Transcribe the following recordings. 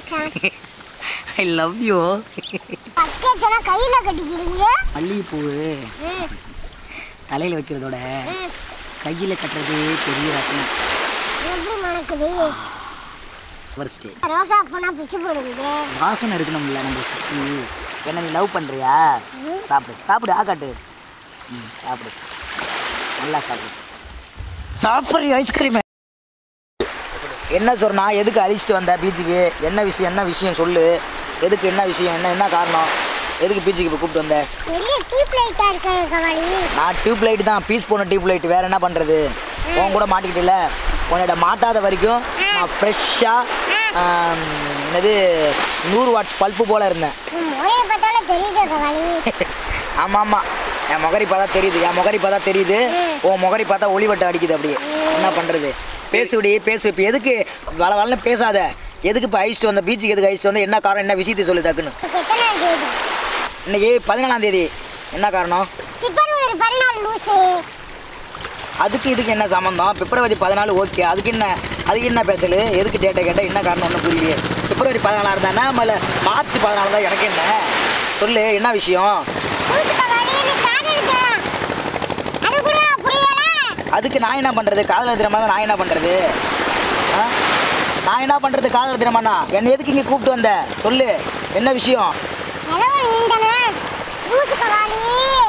மச்சான் I love you பக்கேச்சனா கையில கட்டிக்கிறீங்க மல்லிகைப்பூ ம், தலையில் வைக்கிறதோட ம். கையில் கட்டுறது பெரிய ரசனை எப்படி மணக்குது ஃபர்ஸ்ட்டு ரோசா பூனா பிச்சு போடுது வாசனை இருக்கணும்ல நம்ம சுற்றி என்ன நீ லவ் பண்ணுறியா சாப்பிடு சாப்பிடு ஆ காட்டு ம் சாப்பிடு நல்லா சாப்பிடு சாப்பிட்ற ஐஸ்கிரீம் என்ன சொன்னா எதுக்கு அழிச்சிட்டு வந்த பீச்சுக்கு என்ன விஷயம் என்ன விஷயம் சொல்லு எதுக்கு என்ன விஷயம் என்ன என்ன காரணம் எதுக்கு பீச்சுக்கு இப்போ கூப்பிட்டு வந்த வெளிய டீப் லைட்டா இருக்கு கவாலி நான் டியூப் லைட் தான் பீஸ் போன டியூப் லைட் வேற என்ன பண்ணுறது உன் கூட மாட்டிக்கிட்டல உன்னோட மாட்டாத வரைக்கும் நான் ஃப்ரெஷ்ஷாக என்னது நூறு வாட்ஸ் பல்ப்பு போல் இருந்தேன் ம், ஒரே பார்த்தாலே தெரியுது கவாலி ஆமாம் ஆமாம் என் முகரி பார்த்தா தெரியுது என் முகரி பார்த்தா தெரியுது உன் முகரி பார்த்தா ஒளிவட்டம் அடிக்குது அப்படியே என்ன பண்ணுறது பேசுடி பேசு இப்போ எதுக்கு வள வளன்னு பேசாத எதுக்கு இப்போ ஐஸ்ட்டு வந்த பீச்சுக்கு எதுக்கு ஐஸ்ட்டு வந்த என்ன காரணம் என்ன விஷயத்தை சொல்லு டக்குன்னு இன்னைக்கு எத்தனை தேதி இன்னைக்கு பதினாலாம் தேதி என்ன காரணம் பிப்ரவரி பதினாலு லூசு அதுக்கு இதுக்கு என்ன சம்மந்தம் பிப்ரவரி பதினாலு ஓகே அதுக்கு என்ன அதுக்கு என்ன பேசலு எதுக்கு டேட்டை கேட்டால் என்ன காரணம் ஒன்றும் புரியலையே பிப்ரவரி பதினாலா இருந்தா மேலே மார்ச் பதினாலு தான் எனக்கு என்ன சொல்லு என்ன விஷயம் லூசு கவாலி நீ காதலிக்கலாம் அது கூட புரியல அதுக்கு நான் என்ன பண்ணுறது காதலர் தினமா நான் என்ன பண்ணுறது ஆ நான் என்ன பண்ணுறது காதலர் தினமாண்ணா என்னை எதுக்கு இங்கே கூப்பிட்டு வந்த சொல்லு என்ன விஷயம் ஏதோ ஒரு நீண்டன லூசு கவாலி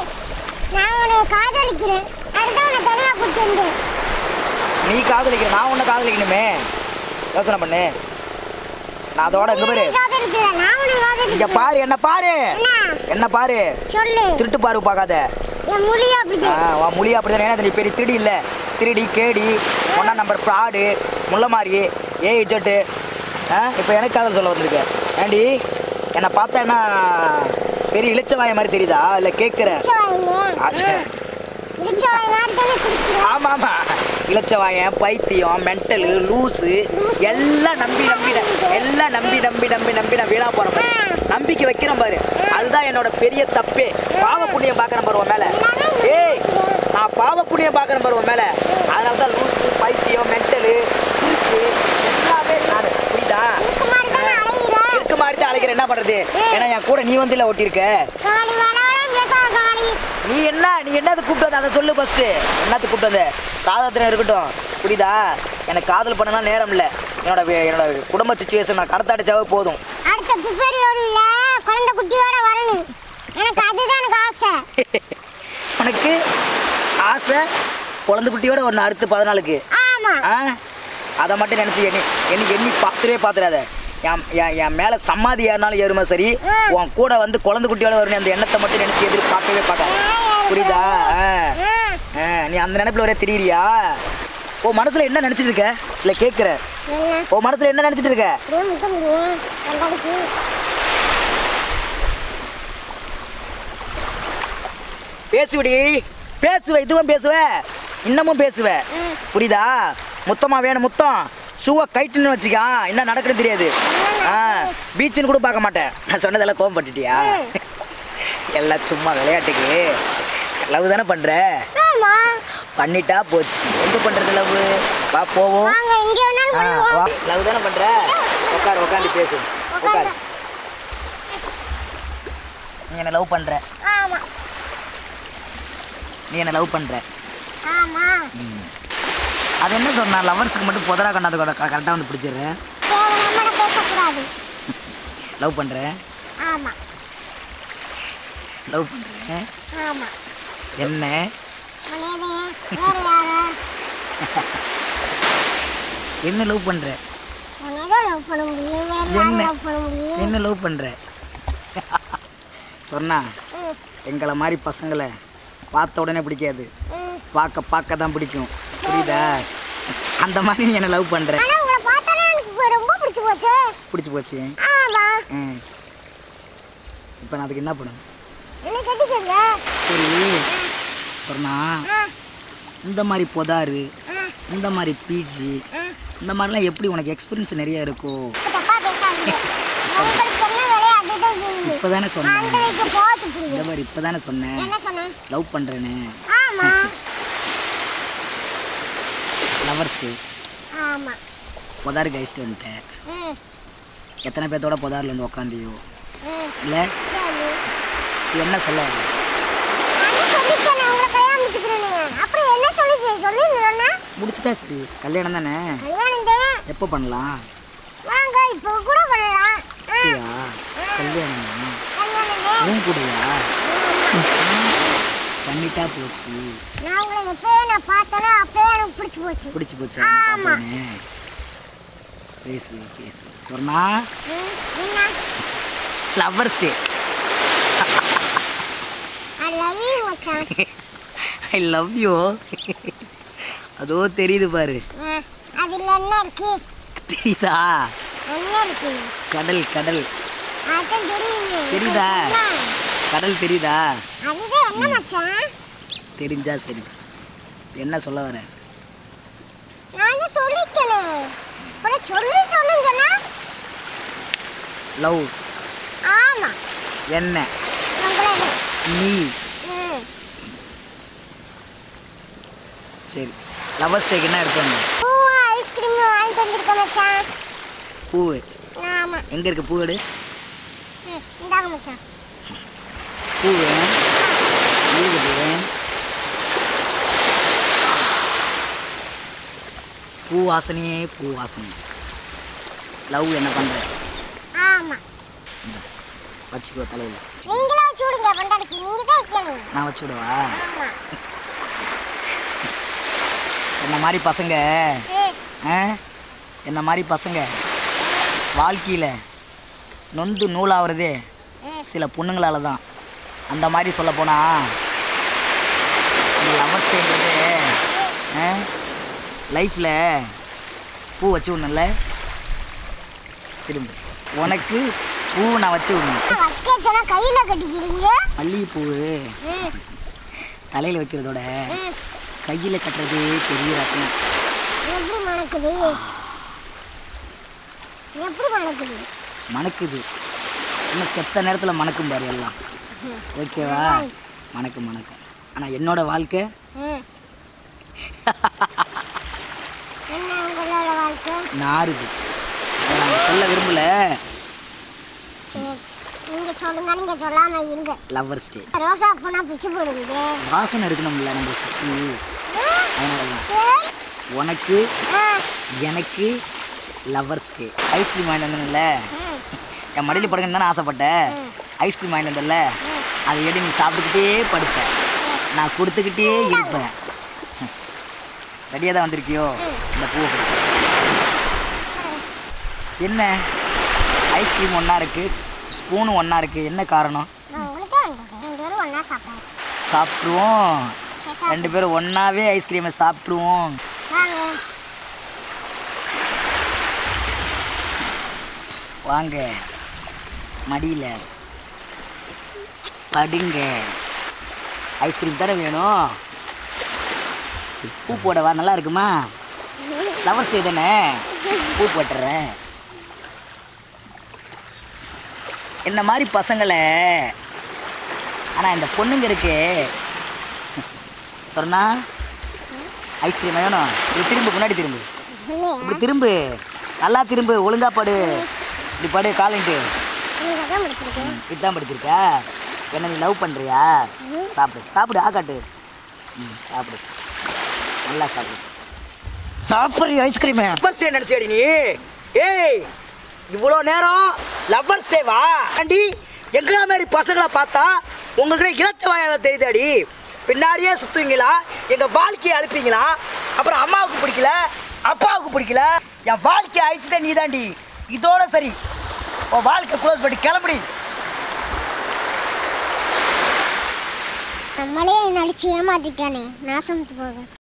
நான் உன்னை காதலிக்கிறேன் அதுதான் உன்னை தனியா கூட்டு வந்து நீ காதலிக்கிற நான் உன்னை காதலிக்கணுமே யோசனை பண்ணு நான் அதோட இங்கே பாரு காதலிக்கிறேன் நான் உன்னை இங்கே காதலிக்கிறேன் பாரு என்ன பாரு என்ன என்ன பாரு சொல்லு திருட்டு பாரு பார்க்காத என் மொழியா அப்படி ஆ உன் மொழி அப்படிதான் ஏன்னா நீ பெரிய திருடி இல்லை திருடி கேடி ஒன்றா நம்பர் ப்ராடு முள்ளமாரி ஏ இஜட்டு ஆ இப்போ எனக்கு காதல் சொல்ல வந்திருக்க ஏண்டி என்னை பார்த்தா என்ன பெரிய இளிச்சவாய மாதிரி தெரியுதா இல்லை கேட்குற அது இடிச்சவாய் மாதிரி தானே சிரிக்கிறேன் ஆமாம் ஆமாம் இளச்சவாயன் பைத்தியம் மென்டலு லூஸு எல்லாம் நம்பி நம்பி எல்லாம் நம்பி நம்பி நம்பி நம்பி நான் வீணா போகிறேன் நம்பிக்கை வைக்கிறேன் பாரு அதுதான் என்னோட பெரிய தப்பே பாவ புண்ணியம் பார்க்குறேன் பாரு உன் மேலே ஏய் நான் பாவ புண்ணியம் பார்க்குறேன் பாரு உன் மேலே அதனால தான் லூஸு பைத்தியம் மென்டலு இருக்கு எல்லாமே நான் புரியுதா இதுக்கு மாதிரி தானே அலையிற இருக்க மாதிரி தான் அழைக்கிறேன் என்ன பண்ணுறது ஏன்னா என் கூட நீ வந்து இல்லை ஒட்டியிருக்க காலி வர வர பேசாத காலி நீ என்ன நீ என்னது கூப்பிட்டு வந்த அதை சொல்லு ஃபர்ஸ்ட் என்னது கூப்பிட்டு வந்த காதலத்தினம் இருக்கட்டும் புரியுதா எனக்கு காதல் பண்ணலாம் நேரம் இல்லை என்னோட வே- என்னோட குடும்ப சுச்சுவேஷன் நான் கடத்தாடிச்சாவே போதும் அடுத்த பிப்ரவரியில குழந்தை குட்டியோட வரணும் எனக்கு அதுதான் எனக்கு ஆசை உனக்கு ஆசை குழந்தை குட்டியோட ஒன்று அடுத்து பதினாலுக்கு ஆமா ஆ அதை மட்டும் நினச்சி எண்ணி எண்ணி எண்ணி பார்த்துட்டே பார்த்துடாத என் என் என் மேலே சமாதி ஏறினாலும் ஏறுமா சரி உன் கூட வந்து குழந்தை குட்டியோட வரணும் அந்த எண்ணத்தை மட்டும் நினச்சி எதிர்பார்க்கவே பார்க்காத புரியுதா ஆ ஆ, ஆ, நீ அந்த நினைப்புல ஒரே திரியிறியா உன் மனசுல என்ன நினைச்சிட்டு இருக்க இல்ல கேக்குற என்ன உன் மனசுல என்ன நினைச்சிட்டு இருக்க அப்படியே முட்டம் முடியும் கொண்டாடிக்கு பேசுவடி பேசுவ இதுவும் பேசுவ இன்னமும் பேசுவ புரியுதா முத்தமா வேணும் முத்தம் ஷூவை கைட்டுன்னு வச்சுக்கா என்ன நடக்குன்னு தெரியாது ஆ பீச்சுன்னு கூட பார்க்க மாட்டேன் நான் சொன்னதெல்லாம் கோவம் பட்டுட்டியா எல்லாம் சும்மா விளையாட்டுக்கு லவ் தானே பண்ற ஆமா பண்ணிட்டா போச்சு எங்க பண்றது லவ் வா போவோம் வாங்க எங்க வேணாலும் ஆ, பண்ணுவோம் வா. லவ் தானே பண்ற உட்கார் உட்காந்து பேசு உட்கார் நீ என்ன லவ் பண்ற ஆமா நீ என்ன லவ் பண்ற ஆமா அது என்ன சொன்னா லவர்ஸ்க்கு மட்டும் புதரா கண்டாது கூட கரெக்டாக வந்து பிடிச்சிடுறேன் தேவை நம்மட பேசக்கூடாது லவ் பண்ற ஆமா லவ் பண்ற ஆமா என்ன மனைவி வேற யாரு என்ன லவ் பண்ற உன்னைதான் லவ் பண்ண முடியும் வேற யாரும் என்ன? லவ் பண்ண முடியும் என்ன லவ் பண்ற சொன்னா ம், எங்களை மாதிரி பசங்களை பார்த்த உடனே பிடிக்காது ம். பார்க்க பார்க்க தான் பிடிக்கும் புரியுதா அந்த மாதிரி நீ என்ன லவ் பண்ற ஆனா உங்களை பார்த்தாலே எனக்கு இப்ப ரொம்ப பிடிச்சு போச்சு பிடிச்சி போச்சு ஆமா ம் இப்போ நான் அதுக்கு என்ன பண்ணணும் என்ன கட்டிக்கங்க சரி சொன்னா ஆ, இந்த மாதிரி பொதாரு ஆ, இந்த மாதிரி பிஜி ஆ. இந்த மாதிரிலாம் எப்படி உனக்கு எக்ஸ்பீரியன்ஸ் நிறைய இருக்கும் இப்ப தப்பா பேசாதீங்க உங்களுக்கு என்ன வேலையோ அதுதான் செய்யுங்க இப்போ தானே சொன்னேன் அந்த வீட்டு போட்டு இந்த புரியுது மாதிரி இப்போ தானே சொன்னேன் என்ன சொன்னேன் லவ் பண்ணுறேன்னு ஆமா லவர்ஸ் டே ஆமா பொதாரு கைஸ்ட்டு வந்துட்டேன் ம் எத்தனை பேர்த்தோட புதாரில் வந்து உக்காந்தியோ ம் இல்லை சரி என்ன சொல்ல வர? நான் சொல்லிட்டேன் நான் உங்களை கல்யாணம் முடிச்சுக்கிறேன்னு அப்புறம் என்ன சொல்லிட்டு சொல்லிடுறேன்னா முடிச்சிட்டா சரி கல்யாணம் தானே கல்யாணம் தான் எப்போ பண்ணலாம் வாங்க இப்போ கூட பண்ணலாம் ஆ, அப்படியா கல்யாணம் கல்யாணம் தான் உன் கூடயா பண்ணிட்டா போச்சு நான் உங்களை எப்பயே நான் பார்த்தேனோ அப்பயே எனக்கு பிடிச்சி போச்சு பிடிச்சி போச்சு ஆமா. பார்த்தோன்னே பேசு பேசு சொன்னா ம், என்ன lovers day I love you மச்சான் ஐ லவ் யூ அதோ தெரியுது பாரு ஆ, அதுல என்ன இருக்கு தெரியுதா என்ன இருக்கு கடல் கடல் அதான் தெரியுமே தெரியுதா? என்ன? கடல் தெரியுதா அதுதான் என்ன மச்சான் தெரிஞ்சா சரி என்ன சொல்ல வர நான் தான் சொல்லிட்டேனே அப்புறம் சொல்லி சொல்லுங்கன்னா லவ் ஆமா என்ன உங்களை நீ ம் சரி லவ்வர்ஸ் டேக்கு என்ன எடுப்பாங்க பூவா ஐஸ்கிரீம் வாங்கிட்டு வந்திருக்கேன் மச்சான் பூவு ஆமா எங்கே இருக்கு பூ எடு ம், இந்தாங்க மச்சான் பூ வேணும் இருக்குது பூ வாசனையே பூ வாசனை லவ் என்ன பண்ணுற ஆமா வச்சுக்கோ தலையில் நீங்களே வச்சு விடுங்க கொண்டாடிக்கு நீங்க தான் வைக்கணும் நான் வச்சு விடவா ஆமா என்ன மாதிரி பசங்க ம், ஆ என்ன மாதிரி பசங்க வாழ்க்கையில் நொந்து நூலாகிறதே ம். சில பொண்ணுங்களால தான் அந்த மாதிரி சொல்ல போனால் இந்த லவர் ஸ்டேங்கிறது லைஃப்பில் பூ வச்சு விடணும்ல திரும்ப உனக்கு பூ நான் வச்சு விடணும் வைக்க சொன்னா கையில கட்டிக்கிறீங்க மல்லிகைப்பூ ம், தலையில் வைக்கிறதோட ம். கையில் கட்டுறது பெரிய ரசனை எப்படி மணக்குது எப்படி மணக்குது மணக்குது இன்னும் செத்த நேரத்தில் மணக்கும் பாரு எல்லாம் ஓகேவா மணக்கும் மணக்கும் ஆனால் என்னோட வாழ்க்கை ம். என்ன உங்களோட வாழ்க்கை நாறுது அதை நான் சொல்ல விரும்பல சரி நீங்க சொல்லுங்க நீங்க சொல்லாம இருங்க லவ்வர்ஸ் டே ரோசா பூனா பிச்சு போடுங்க வாசனை இருக்கணும்ல நம்ம சுற்றி அதனால தான் சரி உனக்கு ஆ, எனக்கு லவ்வர்ஸ் டே ஐஸ்கிரீம் வாங்கிட்டு வந்தேன்ல ம், என் மடியில் படுக்கணும்னு தானே ஆசைப்பட்டேன் ஐஸ்கிரீம் வாங்கிட்டு வந்தேன்ல அதை எடுத்து நீ சாப்பிட்டுக்கிட்டே படுப்ப நான் கொடுத்துக்கிட்டே இருப்பேன் ரெடியாக தான் வந்திருக்கியோ இந்த பூவை கொடு. என்ன ஐஸ்கிரீம் ஒன்றா இருக்குது ஸ்பூனும் ஒன்றா இருக்குது என்ன காரணம் நான் உங்களுக்கே வாங்கிட்டு ரெண்டு பேரும் ஒண்ணா சாப்பிடுறேன் சாப்பிட்ருவோம் சரி சாப்பிடு. ரெண்டு பேரும் ஒன்றாவே ஐஸ்கிரீமை சாப்பிட்ருவோம் வாங்க வாங்க மடியில் படுங்க ஐஸ்கிரீம் தானே வேணும் பூ போடவா நல்லா இருக்குமா லவர்ஸ் டே தானே பூ போட்டுறேன் என்ன மாதிரி பசங்களை ஆனால் இந்த பொண்ணுங்க இருக்கு சொன்னா ஐஸ்கிரீம் வேணும் இது திரும்ப முன்னாடி திரும்பு இல்லையா இப்படி திரும்பு நல்லா திரும்பு ஒழுங்கா படு இப்படி படு காலன்ட்டு நீங்க தான் முடிச்சிருக்கேன் இதுதான் படுத்திருக்கா என்ன நீ லவ் பண்ணுறியா சாப்பிடு சாப்பிடு ஆக்காட்டு ம் சாப்பிடு நல்லா சாப்பிடு சாப்பிட்றிய ஐஸ்கிரீமு லவ்வர்ஸ் டே நினச்சேடி நீ ஏய் இவ்வளோ நேரம் லவ்வர்ஸ் டேவா ஆண்டி எங்களா மாதிரி பசங்களை பார்த்தா உங்களுக்கு இலச்ச வாயாத தெரியுதாடி பின்னாடியே சுற்றுவீங்களா எங்கள் வாழ்க்கையை அழுப்பீங்களா அப்புறம் அம்மாவுக்கு பிடிக்கல அப்பாவுக்கு பிடிக்கல என் வாழ்க்கையை அழிச்சுதான் நீ தாண்டி இதோட சரி உன் வாழ்க்கை க்ளோஸ் பண்ணி கிளம்புடி நம்மளே நடிச்சு ஏமாத்திட்டானே நாசம் போகும்